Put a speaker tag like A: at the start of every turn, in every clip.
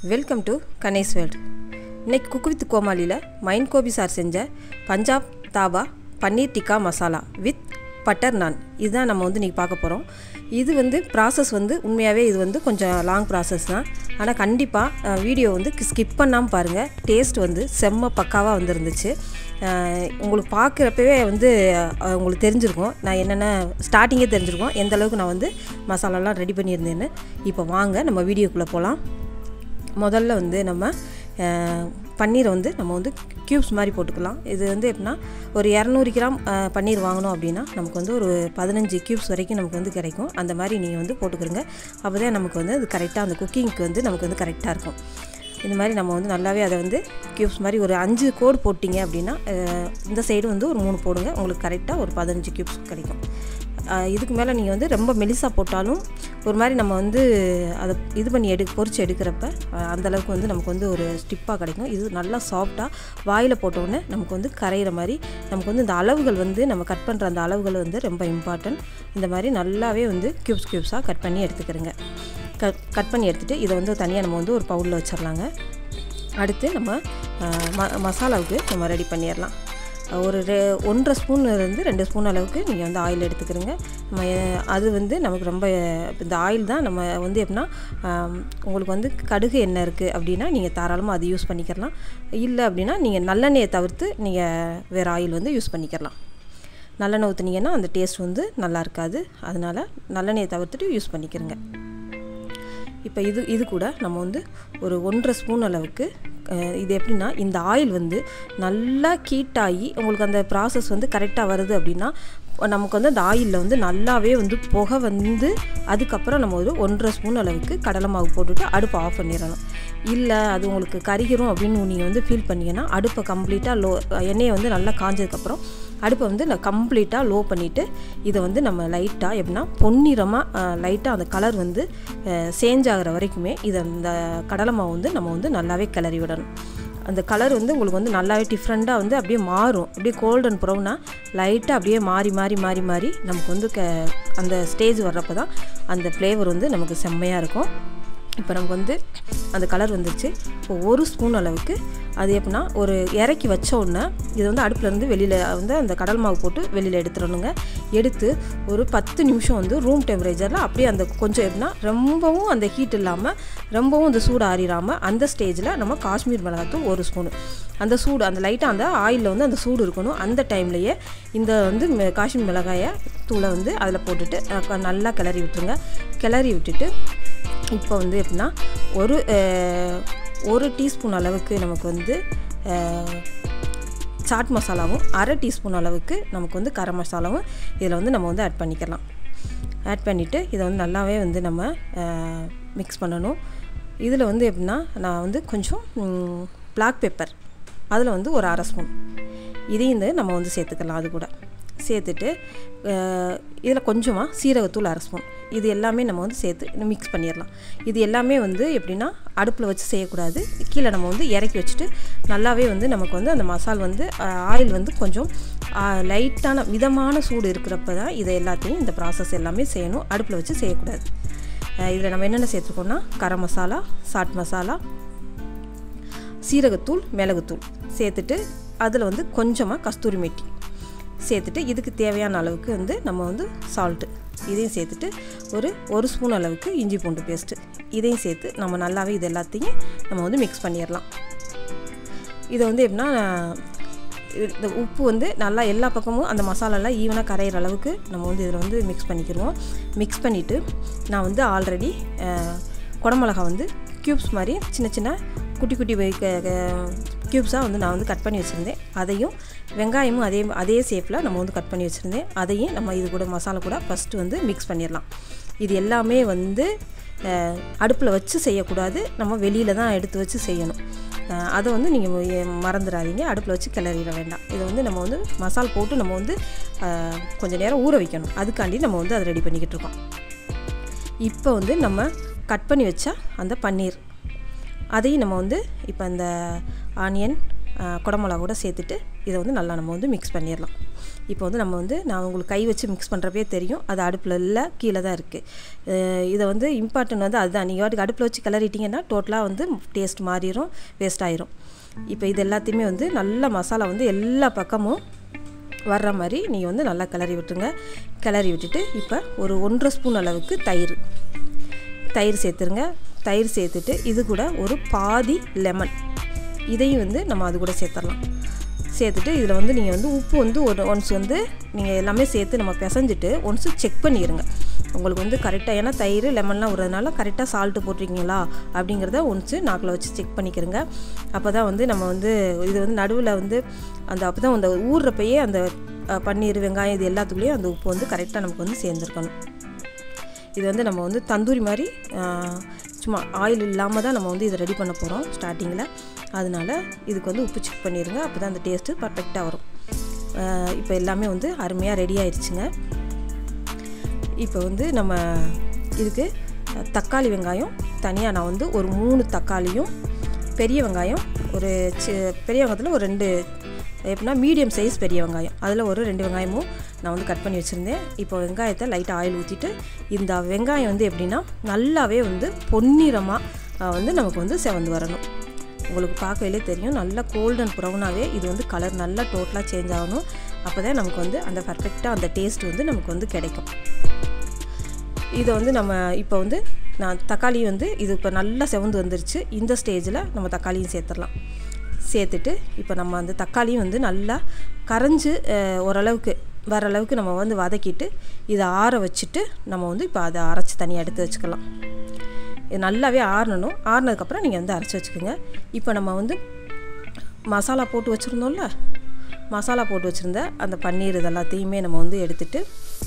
A: welcome to Ganesh world இன்னைக்கு cook with கோமாளியில் மைன் கோபி சார் செஞ்ச பஞ்சாப் தாபா பன்னீர் டிக்கா மசாலா வித் பட்டர் நான் இதுதான் நம்ம வந்து இன்றைக்கி பார்க்க போகிறோம் இது வந்து ப்ராசஸ் வந்து உண்மையாகவே இது வந்து கொஞ்சம் லாங் ப்ராசஸ் தான் ஆனால் கண்டிப்பாக வீடியோ வந்து ஸ்கிப் பண்ணாமல் பாருங்கள் டேஸ்ட் வந்து செம்ம பக்காவாக வந்துருந்துச்சு அஹ் உங்களுக்கு பார்க்குறப்பவே வந்து அஹ் உங்களுக்கு தெரிஞ்சிருக்கும் நான் என்னென்ன ஸ்டார்டிங்கே தெரிஞ்சிருக்கும் எந்த அளவுக்கு நான் வந்து மசாலாலாம் ரெடி பண்ணியிருந்தேன்னு இப்போ வாங்க நம்ம வீடியோக்குள்ளே போகலாம் முதல்ல வந்து நம்ம அஹ், பன்னீரை வந்து நம்ம வந்து க்யூப்ஸ் மாதிரி போட்டுக்கலாம் இது வந்து எப்படின்னா ஒரு இரநூறு கிராம் அஹ், பன்னீர் வாங்கினோம் அப்படின்னா நமக்கு வந்து ஒரு பதினஞ்சு க்யூப்ஸ் வரைக்கும் நமக்கு வந்து கிடைக்கும் அந்த மாதிரி நீங்கள் வந்து போட்டுக்கிறங்க அப்போ தான் நமக்கு வந்து அது கரெக்டாக அந்த குக்கிங்க்கு வந்து நமக்கு வந்து கரெக்டாக இருக்கும் இந்த மாதிரி நம்ம வந்து நல்லாவே அதை வந்து க்யூப்ஸ் மாதிரி ஒரு அஞ்சு கோடு போட்டிங்க அப்படின்னா அஹ், இந்த சைடு வந்து ஒரு மூணு போடுங்க உங்களுக்கு கரெக்டாக ஒரு பதினஞ்சு க்யூப்ஸ் கிடைக்கும் அஹ், இதுக்கு மேலே நீங்கள் வந்து ரொம்ப மெலிசாக போட்டாலும் ஒரு மாதிரி நம்ம வந்து அதை இது பண்ணி எடு பொரிச்சு எடுக்கிறப்ப அஹ், அந்த அளவுக்கு வந்து நமக்கு வந்து ஒரு ஸ்டிப்பாக கிடைக்கும் இது நல்லா சாஃப்டாக வாயில் போட்டோடனே நமக்கு வந்து கரையிற மாதிரி நமக்கு வந்து இந்த அளவுகள் வந்து நம்ம கட் பண்ணுற அந்த அளவுகள் வந்து ரொம்ப இம்பார்ட்டன்ட் இந்த மாதிரி நல்லாவே வந்து க்யூப்ஸ் க்யூப்ஸாக கட் பண்ணி எடுத்துக்கிறேங்க கட் கட் பண்ணி எடுத்துகிட்டு இதை வந்து தனியாக நம்ம வந்து ஒரு பவுலில் வச்சிடலாங்க அடுத்து நம்ம அஹ், ம மசாலாவுக்கு நம்ம ரெடி பண்ணிடலாம் ஒரு ரெ ஒன்றரை ஸ்பூன் இருந்து ரெண்டு ஸ்பூன் அளவுக்கு நீங்கள் வந்து ஆயில் எடுத்துக்கிறோங்க நம்ம அஹ், அது வந்து நமக்கு ரொம்ப இந்த ஆயில் தான் நம்ம வந்து எப்படின்னா ஆம், உங்களுக்கு வந்து கடுகு எண்ணெய் இருக்குது அப்படின்னா நீங்கள் தாராளமாக அது யூஸ் பண்ணிக்கிறலாம் இல்லை அப்படின்னா நீங்கள் நல்லெண்ணெயை தவிர்த்து நீங்கள் வேறு ஆயில் வந்து யூஸ் பண்ணிக்கிறலாம் நல்லெண்ணெய் ஊற்றுனீங்கன்னா அந்த டேஸ்ட் வந்து நல்லா இருக்காது அதனால் நல்லெண்ணெயை தவிர்த்துட்டு யூஸ் பண்ணிக்கிறங்க இப்போ இது இது கூட நம்ம வந்து ஒரு ஒன்றரை ஸ்பூன் அளவுக்கு அஹ், இது எப்படின்னா இந்த ஆயில் வந்து நல்லா ஹீட் ஆகி உங்களுக்கு அந்த ப்ராசஸ் வந்து கரெக்டாக வருது அப்படின்னா நமக்கு வந்து அந்த ஆயிலில் வந்து நல்லாவே வந்து புகை வந்து அதுக்கப்புறம் நம்ம ஒரு ஒன்றரை ஸ்பூன் அளவுக்கு கடலை மாவு போட்டுட்டு அடுப்பை ஆஃப் பண்ணிடணும் இல்லை அது உங்களுக்கு கரிகிறோம் அப்படின்னு நீங்கள் வந்து ஃபீல் பண்ணீங்கன்னா அடுப்பை கம்ப்ளீட்டாக லோ எண்ணெயை வந்து நல்லா காஞ்சதுக்கப்புறம் அடுப்பை வந்து நான் கம்ப்ளீட்டாக லோ பண்ணிவிட்டு இதை வந்து நம்ம லைட்டாக எப்படின்னா பொன்னிறமாக லைட்டாக அந்த கலர் வந்து சேஞ்ச் ஆகிற வரைக்குமே இதை இந்த கடலை மாவு வந்து நம்ம வந்து நல்லாவே கிளறி விடணும் அந்த கலர் வந்து உங்களுக்கு வந்து நல்லாவே டிஃப்ரெண்ட்டாக வந்து அப்படியே மாறும் அப்படியே கோல்டன் ப்ரௌனாக லைட்டாக அப்படியே மாறி மாறி மாறி மாறி நமக்கு வந்து க அந்த ஸ்டேஜ் வர்றப்போ தான் அந்த ஃப்ளேவர் வந்து நமக்கு செம்மையாக இருக்கும் இப்போ நமக்கு வந்து அந்த கலர் வந்துருச்சு இப்போ ஒரு ஸ்பூன் அளவுக்கு அது எப்படின்னா ஒரு இறக்கி வச்ச உடனே இது வந்து அடுப்புலேருந்து வெளியில் வந்து அந்த கடல் மாவு போட்டு வெளியில் எடுத்துடணுங்க எடுத்து ஒரு பத்து நிமிஷம் வந்து ரூம் டெம்பரேச்சரில் அப்படியே அந்த கொஞ்சம் எப்படின்னா ரொம்பவும் அந்த ஹீட் இல்லாமல் ரொம்பவும் அந்த சூடு ஆறிடாமல் அந்த ஸ்டேஜில் நம்ம காஷ்மீர் மிளகாத்தூள் ஒரு ஸ்பூனு அந்த சூடு அந்த லைட்டாக அந்த ஆயிலில் வந்து அந்த சூடு இருக்கணும் அந்த டைம்லையே இந்த வந்து ம- காஷ்மீர் மிளகாயை தூளை வந்து அதில் போட்டுட்டு அஹ், நல்லா கிளறி விட்டுருங்க கிளறி விட்டுட்டு இப்போ வந்து எப்படின்னா ஒரு அஹ், ஒரு டீஸ்பூன் அளவுக்கு நமக்கு வந்து அஹ், சாட் மசாலாவும் அரை டீஸ்பூன் அளவுக்கு நமக்கு வந்து கரம் மசாலாவும் இதில் வந்து நம்ம வந்து ஆட் பண்ணிக்கலாம் ஆட் பண்ணிவிட்டு இதை வந்து நல்லாவே வந்து நம்ம மிக்ஸ் பண்ணணும் இதில் வந்து எப்படின்னா நான் வந்து கொஞ்சம் பிளாக் பெப்பர் அதில் வந்து ஒரு அரை ஸ்பூன் இதையும் வந்து நம்ம வந்து சேர்த்துக்கலாம் அது கூட சேர்த்துட்டு இதில் கொஞ்சமாக சீரகத்தூள் அரை ஸ்பூன் இது எல்லாமே நம்ம வந்து சேர்த்து மிக்ஸ் பண்ணிடலாம் இது எல்லாமே வந்து எப்படின்னா அடுப்பில் வச்சு செய்யக்கூடாது கீழே நம்ம வந்து இறக்கி வச்சுட்டு நல்லாவே வந்து நமக்கு வந்து அந்த மசால் வந்து ஆயில் வந்து கொஞ்சம் லைட்டான மிதமான சூடு இருக்கிறப்ப தான் இதை எல்லாத்தையும் இந்த ப்ராசஸ் எல்லாமே செய்யணும் அடுப்பில் வச்சு செய்யக்கூடாது இதில் நம்ம என்னென்ன சேர்த்துருக்கோம்னா கரம் மசாலா சாட் மசாலா சீரகத்தூள் மிளகுத்தூள் சேர்த்துட்டு அதில் வந்து கொஞ்சமாக கஸ்தூரி மெட்டி சேர்த்துட்டு இதுக்கு தேவையான அளவுக்கு வந்து நம்ம வந்து சால்ட்டு இதையும் சேர்த்துட்டு ஒரு ஒரு ஸ்பூன் அளவுக்கு இஞ்சி பூண்டு பேஸ்ட்டு இதையும் சேர்த்து நம்ம நல்லாவே இது எல்லாத்தையும் நம்ம வந்து மிக்ஸ் பண்ணிடலாம் இதை வந்து எப்படின்னா இந்த உப்பு வந்து நல்லா எல்லா பக்கமும் அந்த மசாலாலாம் ஈவனாக கரையிற அளவுக்கு நம்ம வந்து இதில் வந்து மிக்ஸ் பண்ணிக்கிறோம் மிக்ஸ் பண்ணிவிட்டு நான் வந்து ஆல்ரெடி குடமிளகா வந்து க்யூப்ஸ் மாதிரி சின்ன சின்ன குட்டி குட்டி க்யூப்ஸாக வந்து நான் வந்து கட் பண்ணி வச்சுருந்தேன் அதையும் வெங்காயமும் அதே அதே ஷேப்பில் நம்ம வந்து கட் பண்ணி வச்சுருந்தேன் அதையும் நம்ம இது கூட மசாலா கூட ஃபஸ்ட்டு வந்து மிக்ஸ் பண்ணிடலாம் இது எல்லாமே வந்து அடுப்பில் வச்சு செய்யக்கூடாது நம்ம வெளியில் தான் எடுத்து வச்சு செய்யணும் அஹ் அதை வந்து நீங்கள் மறந்துடாதீங்க அடுப்பில் வச்சு கிளறிட வேண்டாம் இதை வந்து நம்ம வந்து மசால் போட்டு நம்ம வந்து அஹ், கொஞ்ச நேரம் ஊற வைக்கணும் அதுக்காண்டி நம்ம வந்து அதை ரெடி பண்ணிக்கிட்டு இருக்கோம் இப்போ வந்து நம்ம கட் பண்ணி வச்ச அந்த பன்னீர் அதையும் நம்ம வந்து இப்போ அந்த ஆனியன் குடமிளகா கூட சேர்த்துட்டு இதை வந்து நல்லா நம்ம வந்து மிக்ஸ் பண்ணிடலாம் இப்போ வந்து நம்ம வந்து நான் உங்களுக்கு கை வச்சு மிக்ஸ் பண்ணுறப்பே தெரியும் அது அடுப்பில் இல்லை கீழே தான் இருக்குது இதை வந்து இம்பார்ட்டன்ட் வந்து அதுதான் நீங்கள் வாட்டுக்கு அடுப்பில் வச்சு கிளறிட்டிங்கன்னா டோட்டலாக வந்து டேஸ்ட் மாறிடும் வேஸ்ட் ஆயிரும் இப்போ இது எல்லாத்தையுமே வந்து நல்ல மசாலா வந்து எல்லா பக்கமும் வர்ற மாதிரி நீங்கள் வந்து நல்லா கிளறி விட்டுருங்க கிளறி விட்டுட்டு இப்போ ஒரு ஒன்றரை ஸ்பூன் அளவுக்கு தயிர் தயிர் சேர்த்துருங்க தயிர் சேர்த்துட்டு இது கூட ஒரு பாதி லெமன் இதையும் வந்து நம்ம அது கூட சேர்த்துடலாம் சேர்த்துட்டு இதில் வந்து நீங்கள் வந்து உப்பு வந்து ஒரு ஒன்ஸ் வந்து நீங்கள் எல்லாமே சேர்த்து நம்ம பிசைஞ்சிட்டு ஒன்ஸு செக் பண்ணிடுங்க உங்களுக்கு வந்து கரெக்டாக ஏன்னா தயிர் லெமன்லாம் விடுறதுனால கரெக்டாக சால்ட்டு போட்டிருக்கீங்களா அப்படிங்கிறத ஒன்ஸு நாக்கில் வச்சு செக் பண்ணிக்கிறங்க அப்போ தான் வந்து நம்ம வந்து இது வந்து நடுவில் வந்து அந்த அப்போ தான் அந்த ஊறுறப்பயே அந்த பன்னீர் வெங்காயம் இது எல்லாத்துக்குள்ளேயும் அந்த உப்பு வந்து கரெக்டாக நமக்கு வந்து சேர்ந்துருக்கணும் இது வந்து நம்ம வந்து தந்தூரி மாதிரி சும்மா ஆயில் இல்லாமல் தான் நம்ம வந்து இதை ரெடி பண்ண போகிறோம் ஸ்டார்டிங்கில் அதனால் இதுக்கு வந்து உப்பு செக் பண்ணிடுங்க அப்போ தான் அந்த டேஸ்ட்டு பர்ஃபெக்டாக வரும் இப்போ எல்லாமே வந்து அருமையாக ரெடி ஆயிடுச்சுங்க இப்போ வந்து நம்ம இதுக்கு தக்காளி வெங்காயம் தனியாக நான் வந்து ஒரு மூணு தக்காளியும் பெரிய வெங்காயம் ஒரு சி பெரிய வெங்காயத்தில் ஒரு ரெண்டு எப்படின்னா மீடியம் சைஸ் பெரிய வெங்காயம் அதில் ஒரு ரெண்டு வெங்காயமும் நான் வந்து கட் பண்ணி வச்சுருந்தேன் இப்போ வெங்காயத்தை லைட்டாக ஆயில் ஊற்றிட்டு இந்த வெங்காயம் வந்து எப்படின்னா நல்லாவே வந்து பொன்னிறமாக வந்து நமக்கு வந்து செவந்து வரணும் உங்களுக்கு பார்க்கையிலே தெரியும் நல்லா கோல்டன் ப்ரௌனாகவே இது வந்து கலர் நல்லா டோட்டலாக சேஞ்ச் ஆகணும் அப்போ தான் நமக்கு வந்து அந்த பர்ஃபெக்டாக அந்த டேஸ்ட் வந்து நமக்கு வந்து கிடைக்கும் இதை வந்து நம்ம இப்போ வந்து நான் தக்காளி வந்து இது இப்போ நல்லா செவந்து வந்துருச்சு இந்த ஸ்டேஜில் நம்ம தக்காளியும் சேர்த்துடலாம் சேர்த்துட்டு இப்போ நம்ம அந்த தக்காளியும் வந்து நல்லா கரைஞ்சி ஓரளவுக்கு வர அளவுக்கு நம்ம வந்து வதக்கிட்டு இதை ஆற வச்சுட்டு நம்ம வந்து இப்போ அதை அரைச்சி தனியாக எடுத்து வச்சுக்கலாம் இது நல்லாவே ஆறணும் ஆறினதுக்கப்புறம் நீங்கள் வந்து அரைச்சி வச்சுக்கோங்க இப்போ நம்ம வந்து மசாலா போட்டு வச்சுருந்தோம்ல மசாலா போட்டு வச்சுருந்த அந்த பன்னீர் இதெல்லாத்தையுமே நம்ம வந்து எடுத்துகிட்டு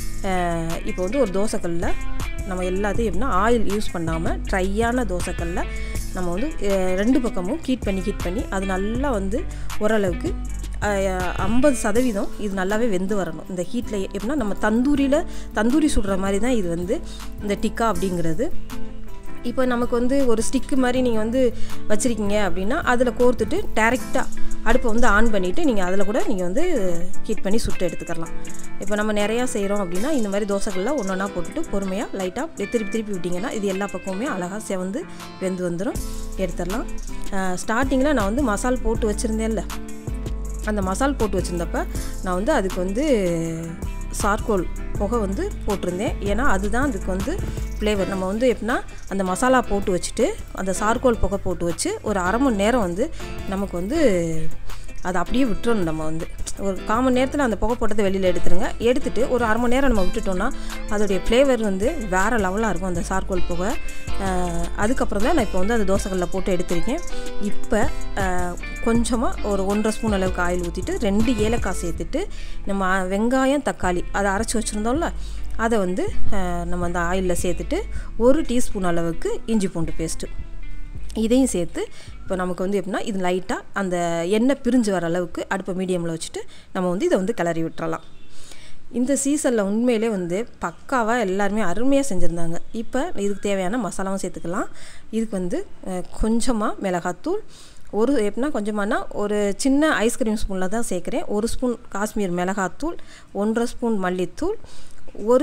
A: இப்போ வந்து ஒரு தோசைக்கல்லில் நம்ம எல்லாத்தையும் எப்படின்னா ஆயில் யூஸ் பண்ணாமல் ட்ரையான தோசைக்கல்லில் நம்ம வந்து ரெண்டு பக்கமும் கீட் பண்ணி கீட் பண்ணி அது நல்லா வந்து ஓரளவுக்கு ஐம்பது சதவீதம் இது நல்லாவே வெந்து வரணும் இந்த ஹீட்டில் எப்படின்னா நம்ம தந்தூரியில் தந்தூரி சுடுற மாதிரி தான் இது வந்து இந்த டிக்கா அப்படிங்கிறது இப்போ நமக்கு வந்து ஒரு ஸ்டிக்கு மாதிரி நீங்கள் வந்து வச்சுருக்கீங்க அப்படின்னா அதில் கோர்த்துட்டு டேரெக்டாக அடுப்பை வந்து ஆன் பண்ணிவிட்டு நீங்கள் அதில் கூட நீங்கள் வந்து ஹீட் பண்ணி சுட்டு எடுத்துக்கலாம் இப்போ நம்ம நிறையா செய்கிறோம் அப்படின்னா இந்த மாதிரி தோசைகளில் ஒன்று ஒன்றா போட்டுட்டு பொறுமையாக லைட்டாக திருப்பி திருப்பி விட்டிங்கன்னா இது எல்லா பக்கமுமே அழகாக செவந்து வெந்து வந்துடும் எடுத்துடலாம் ஸ்டார்டிங்கில் நான் வந்து மசால் போட்டு வச்சுருந்தேன்ல அந்த மசால் போட்டு வச்சுருந்தப்ப நான் வந்து அதுக்கு வந்து சார்கோல் புகை வந்து போட்டிருந்தேன் ஏன்னா அதுதான் அதுக்கு வந்து ஃப்ளேவர் நம்ம வந்து எப்படின்னா அந்த மசாலா போட்டு வச்சுட்டு அந்த சார்கோல் புகை போட்டு வச்சு ஒரு அரை மணி நேரம் வந்து நமக்கு வந்து அதை அப்படியே விட்டுறணும் நம்ம வந்து ஒரு காமன் நேரத்தில் அந்த புகை போட்டதை வெளியில் எடுத்துருங்க எடுத்துகிட்டு ஒரு அரை மணி நேரம் நம்ம விட்டுட்டோம்னா அதோடைய ஃப்ளேவர் வந்து வேறு லெவலாக இருக்கும் அந்த சார்கோல் புகை அதுக்கப்புறம் தான் நான் இப்போ வந்து அந்த தோசைகளில் போட்டு எடுத்திருக்கேன் இப்போ கொஞ்சமாக ஒரு ஒன்றரை ஸ்பூன் அளவுக்கு ஆயில் ஊற்றிட்டு ரெண்டு ஏலக்காய் சேர்த்துட்டு நம்ம வெங்காயம் தக்காளி அதை அரைச்சி வச்சுருந்தோம்ல அதை வந்து நம்ம அந்த ஆயிலில் சேர்த்துட்டு ஒரு டீஸ்பூன் அளவுக்கு இஞ்சி பூண்டு பேஸ்ட்டு இதையும் சேர்த்து இப்போ நமக்கு வந்து எப்படின்னா இது லைட்டாக அந்த எண்ணெய் பிரிஞ்சு வர அளவுக்கு அடுப்பை மீடியமில் வச்சுட்டு நம்ம வந்து இதை வந்து கிளறி விட்டுறலாம் இந்த சீசனில் உண்மையிலே வந்து பக்காவாக எல்லாருமே அருமையாக செஞ்சுருந்தாங்க இப்போ இதுக்கு தேவையான மசாலாவும் சேர்த்துக்கலாம் இதுக்கு வந்து கொஞ்சமாக மிளகாத்தூள் ஒரு எப்படின்னா கொஞ்சமானா ஒரு சின்ன ஐஸ்கிரீம் ஸ்பூனில் தான் சேர்க்குறேன் ஒரு ஸ்பூன் காஷ்மீர் மிளகாத்தூள் ஒன்றரை ஸ்பூன் மல்லித்தூள் ஒரு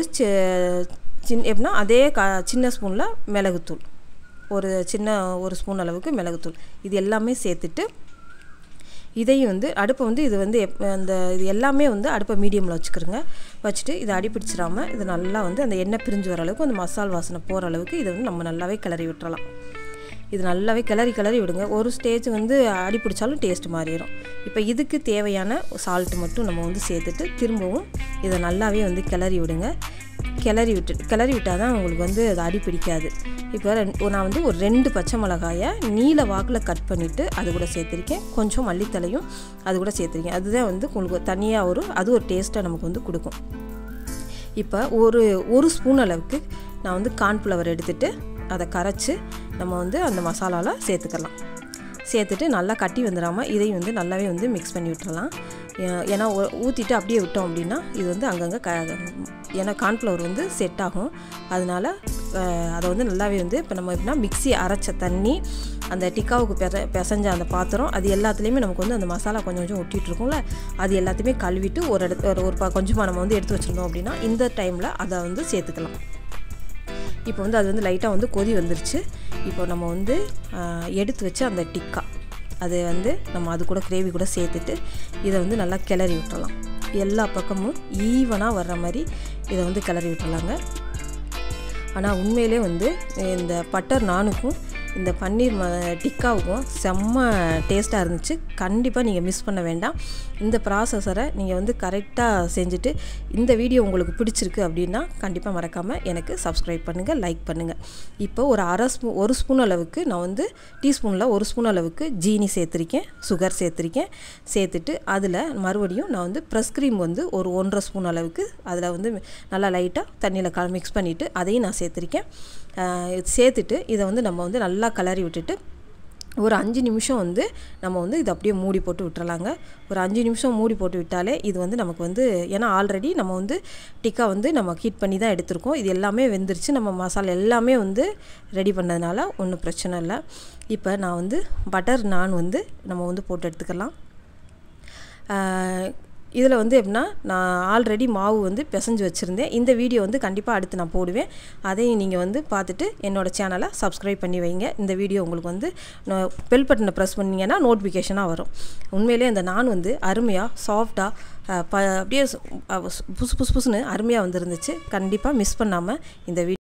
A: சின் எப்படின்னா அதே கா சின்ன ஸ்பூனில் மிளகுத்தூள் ஒரு சின்ன ஒரு ஸ்பூன் அளவுக்கு மிளகுத்தூள் இது எல்லாமே சேர்த்துட்டு இதையும் வந்து அடுப்பை வந்து இது வந்து எப் அந்த இது எல்லாமே வந்து அடுப்பை மீடியமில் வச்சுக்கிறோங்க வச்சுட்டு இதை அடிப்பிடிச்சிடாமல் இது நல்லா வந்து அந்த எண்ணெய் பிரிஞ்சு வர அளவுக்கு அந்த மசால் வாசனை போகிற அளவுக்கு இதை வந்து நம்ம நல்லாவே கிளறி விட்டுறலாம் இது நல்லாவே கிளறி கிளறி விடுங்க ஒரு ஸ்டேஜ் வந்து அடி பிடிச்சாலும் டேஸ்ட் மாறிடும் இப்போ இதுக்கு தேவையான சால்ட்டு மட்டும் நம்ம வந்து சேர்த்துட்டு திரும்பவும் இதை நல்லாவே வந்து கிளறி விடுங்க கிளறி விட்டு கிளறி விட்டால் தான் உங்களுக்கு வந்து அது அடி பிடிக்காது இப்போ நான் வந்து ஒரு ரெண்டு பச்சை மிளகாயை நீல வாக்கில் கட் பண்ணிவிட்டு அது கூட சேர்த்துருக்கேன் கொஞ்சம் மல்லித்தலையும் அது கூட சேர்த்துருக்கேன் அதுதான் வந்து உங்களுக்கு தனியாக ஒரு அது ஒரு டேஸ்ட்டை நமக்கு வந்து கொடுக்கும் இப்போ ஒரு ஒரு ஸ்பூன் அளவுக்கு நான் வந்து கார்ன்ஃப்ளவர் எடுத்துகிட்டு அதை கரைச்சி நம்ம வந்து அந்த மசாலாவில் சேர்த்துக்கலாம் சேர்த்துட்டு நல்லா கட்டி வந்துடாமல் இதையும் வந்து நல்லாவே வந்து மிக்ஸ் பண்ணி விட்டுறலாம் ஏ- ஏன்னா ஊற்றிட்டு அப்படியே விட்டோம் அப்படின்னா இது வந்து அங்கங்கே க ஏன்னா கார்ன்ஃப்ளவர் வந்து செட் ஆகும் அதனால் அதை வந்து நல்லாவே வந்து இப்போ நம்ம எப்படின்னா மிக்ஸி அரைச்ச தண்ணி அந்த டிக்காவுக்கு பெச பிசைஞ்ச அந்த பாத்திரம் அது எல்லாத்துலேயுமே நமக்கு வந்து அந்த மசாலா கொஞ்சம் கொஞ்சம் ஒட்டிகிட்டு இருக்கும்ல அது எல்லாத்தையுமே கழுவிட்டு ஒரு இடத்து ஒரு ஒரு ப- கொஞ்சமாக நம்ம வந்து எடுத்து வச்சுருந்தோம் அப்படின்னா இந்த டைமில் அதை வந்து சேர்த்துக்கலாம் இப்போ வந்து அது வந்து லைட்டாக வந்து கொதி வந்துருச்சு இப்போ நம்ம வந்து ஆஹ், எடுத்து வச்ச அந்த டிக்கா அதை வந்து நம்ம அது கூட கிரேவி கூட சேர்த்துட்டு இதை வந்து நல்லா கிளறி விட்டுறலாம் எல்லா பக்கமும் ஈவனாக வர்ற மாதிரி இதை வந்து கிளறி விட்டுறலாங்க ஆனால் உண்மையிலே வந்து இந்த பட்டர் நானுக்கும் இந்த பன்னீர் ம டிக்காவுக்கும் செம்ம டேஸ்ட்டாக இருந்துச்சு கண்டிப்பாக நீங்கள் மிஸ் பண்ண வேண்டாம் இந்த ப்ராசஸரை நீங்கள் வந்து கரெக்டாக செஞ்சுட்டு இந்த வீடியோ உங்களுக்கு பிடிச்சிருக்கு அப்படின்னா கண்டிப்பாக மறக்காமல் எனக்கு சப்ஸ்கிரைப் பண்ணுங்கள் லைக் பண்ணுங்கள் இப்போ ஒரு அரை ஸ்பூ ஒரு ஸ்பூன் அளவுக்கு நான் வந்து டீஸ்பூனில் ஒரு ஸ்பூன் அளவுக்கு ஜீனி சேர்த்துருக்கேன் சுகர் சேர்த்துருக்கேன் சேர்த்துட்டு அதில் மறுபடியும் நான் வந்து ப்ரெஸ் க்ரீம் வந்து ஒரு ஒன்றரை ஸ்பூன் அளவுக்கு அதில் வந்து நல்லா லைட்டாக தண்ணியில் க மிக்ஸ் பண்ணிவிட்டு அதையும் நான் சேர்த்துருக்கேன் ஆஹ் இது சேர்த்துட்டு இதை வந்து நம்ம வந்து நல்லா கலரி விட்டுட்டு ஒரு அஞ்சு நிமிஷம் வந்து நம்ம வந்து இதை அப்படியே மூடி போட்டு விட்டுறலாங்க ஒரு அஞ்சு நிமிஷம் மூடி போட்டு விட்டாலே இது வந்து நமக்கு வந்து ஏன்னா ஆல்ரெடி நம்ம வந்து டிக்கா வந்து நம்ம ஹீட் பண்ணி தான் எடுத்திருக்கோம் இது எல்லாமே வெந்துருச்சு நம்ம மசாலா எல்லாமே வந்து ரெடி பண்ணதுனால ஒன்றும் பிரச்சனை இல்லை இப்போ நான் வந்து பட்டர் நான் வந்து நம்ம வந்து போட்டு எடுத்துக்கலாம் இதில் வந்து எப்படின்னா நான் ஆல்ரெடி மாவு வந்து பிசைஞ்சு வச்சுருந்தேன் இந்த வீடியோ வந்து கண்டிப்பாக அடுத்து நான் போடுவேன் அதையும் நீங்கள் வந்து பார்த்துட்டு என்னோடய சேனலை சப்ஸ்கிரைப் பண்ணி வைங்க இந்த வீடியோ உங்களுக்கு வந்து பெல் பட்டனை ப்ரெஸ் பண்ணிங்கன்னா நோட்டிஃபிகேஷனாக வரும் உண்மையிலே இந்த நான் வந்து அருமையாக சாஃப்டாக ப அப்படியே சு- அஹ் புசு புசு புசுன்னு அருமையாக வந்துருந்துச்சு கண்டிப்பாக மிஸ் பண்ணாமல் இந்த வீடியோ